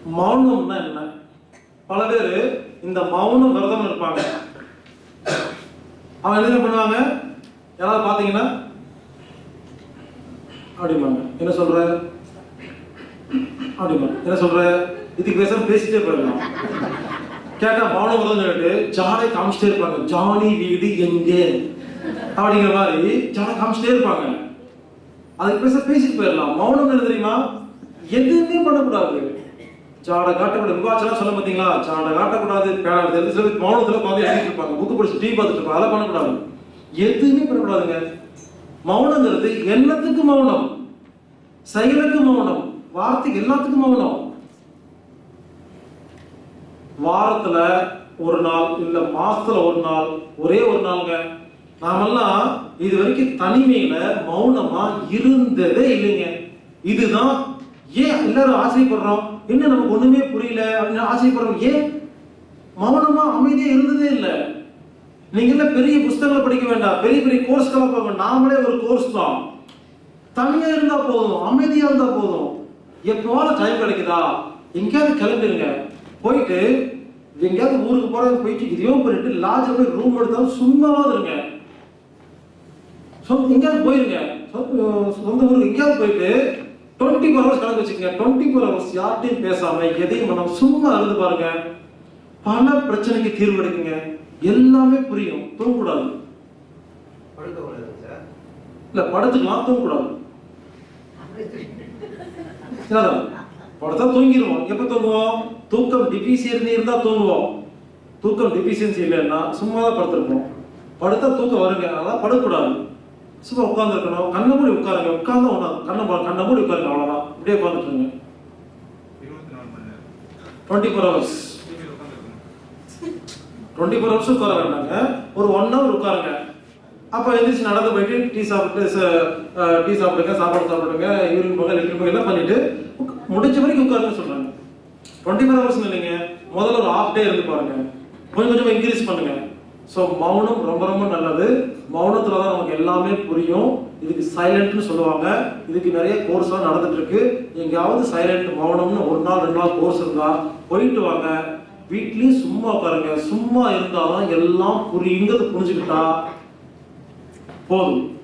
மௌனம்னா என்ன பல பேர் இந்த மௌனம் விரதம் இருப்பாங்க அவங்க என்ன பண்ணுவாங்க யாராவது பார்த்தீங்கன்னா அப்படிம்பாங்க என்ன சொல்ற அப்படிம்பாங்க என்ன சொல்ற இதுக்கு பேசாம பேசிட்டே போயிடலாம் கேட்டா மௌனம் விரதம் சொல்லிட்டு ஜானை காமிச்சிட்டே இருப்பாங்க ஜானி வீடு எங்கே அப்படிங்கிற மாதிரி ஜானை காமிச்சிட்டே இருப்பாங்க அதுக்கு பேச பேசிட்டு போயிடலாம் மௌனம் என்ன தெரியுமா எதுவுமே பண்ணக்கூடாது ஜாட காட்டக்கூடாது விவாச்சலாம் சொல்ல பார்த்தீங்களா ஜாட காட்டக்கூடாது பேனா தெரிஞ்சு சொல்லி மௌனத்துல உட்காந்து எழுதிட்டு இருப்பாங்க புக்கு படிச்சு டீ பார்த்துட்டு இருப்பாங்க அதெல்லாம் பண்ணக்கூடாது எதுவுமே பண்ணக்கூடாதுங்க மௌனங்கிறது எண்ணத்துக்கு மௌனம் செயலுக்கு மௌனம் வார்த்தைக்கு எல்லாத்துக்கும் மௌனம் வாரத்துல ஒரு நாள் இல்ல மாசத்துல ஒரு நாள் ஒரே ஒரு நாளுங்க நாமெல்லாம் இது வரைக்கும் தனிமையில மௌனமா இருந்ததே இல்லைங்க இதுதான் ஏன் எல்லாரும் ஆசைப்படுறோம் என்ன நமக்கு ஒண்ணுமே புரியல அப்படின்னு ஆசைப்படுறோம் ஏன் மௌனமா அமைதியா இருந்ததே இல்லை நீங்க எல்லாம் பெரிய புஸ்தகங்களை படிக்க வேண்டாம் பெரிய பெரிய கோர்ஸ்களை போக வேண்டாம் நாமளே ஒரு கோர்ஸ் தான் தனியா இருந்தா போதும் அமைதியா இருந்தா போதும் எப்பவாவது டைம் கிடைக்குதா எங்கேயாவது கிளம்பிருங்க போயிட்டு எங்கேயாவது ஊருக்கு போறது போயிட்டு இதையும் பண்ணிட்டு லாட்ஜில் போய் ரூம் எடுத்தாலும் சும்மாவாது இருங்க சொந்த எங்கேயாவது போயிருங்க சொந்த சொந்த ஊருக்கு எங்கேயாவது போயிட்டு டுவெண்ட்டி ஃபோர் ஹவர்ஸ் கணக்கு வச்சுக்கோங்க டுவெண்ட்டி ஃபோர் ஹவர்ஸ் யார்ட்டையும் பேசாம எதையும் பண்ணாம சும்மா இருந்து பாருங்க பல பிரச்சனைக்கு தீர்வு கிடைக்குங்க எல்லாமே புரியும் தூங்கக்கூடாது படுக்க கூடாது சார் இல்ல படுத்துக்கலாம் தூங்கக்கூடாது என்னதான்? படுத்தா தூங்கிடுவோம் எப்ப தூங்குவோம் தூக்கம் டிஃபிஷியன்சி இருந்தா தூங்குவோம் தூக்கம் டிஃபிஷியன்சி இல்லைன்னா சும்மா தான் படுத்திருப்போம் படுத்தா தூக்கம் வருங்க அதான் படுக்கக்கூடாது சும்மா உட்காந்துருக்கணும் கண்ணை மூடி உட்காருங்க உட்கார்ந்தா ஒன்றா கண்ணை மூ- கண்ணை மூடி உட்காருங்க அவ்வளோதான் இப்படியே உட்காந்துட்டு இருங்க இருபத்தி நாலு மணி நேரம் டுவெண்ட்டி ஃபோர் ஹவர்ஸ் டிவியில் உட்காந்துருக்கணும் டுவெண்ட்டி ஃபோர் ஹவர்ஸ் உட்கார வேண்டாங்க ஒரு ஒன் ஹவர் உட்காருங்க அப்போ எந்திரிச்சு நடந்து போயிட்டு டீ சாப்பிட்டு ச- அஹ் டீ சாப்பிடுங்க சாப்பாடு சாப்பிடுங்க யூரின் போக லெட்டர் போக எல்லாம் பண்ணிட்டு உக்க- முடிஞ்ச வரைக்கும் உட்காருங்க சொல்றாங்க டுவெண்ட்டி ஃபோர் ஹவர்ஸ் இல்லைங்க முதல்ல ஒரு ஹாஃப் டே இருந்து பாருங்க கொஞ்சம் கொஞ்சம் இன்க்ரீஸ் பண்ணுங்க ஸோ மௌனம் ரொம்ப ரொம்ப நல்லது மௌனத்துல தான் நமக்கு எல்லாமே புரியும் இதுக்கு சைலண்ட்னு சொல்லுவாங்க இதுக்கு நிறைய கோர்ஸ்லாம் நடந்துட்டு இருக்கு எங்கேயாவது சைலண்ட் மௌனம்னு ஒரு நாள் ரெண்டு நாள் கோர்ஸ் இருந்தா போயிட்டு வாங்க வீட்லயும் சும்மா உட்காருங்க சும்மா இருந்தாதான் எல்லாம் புரியுங்கிறது புரிஞ்சுக்கிட்டா போதும்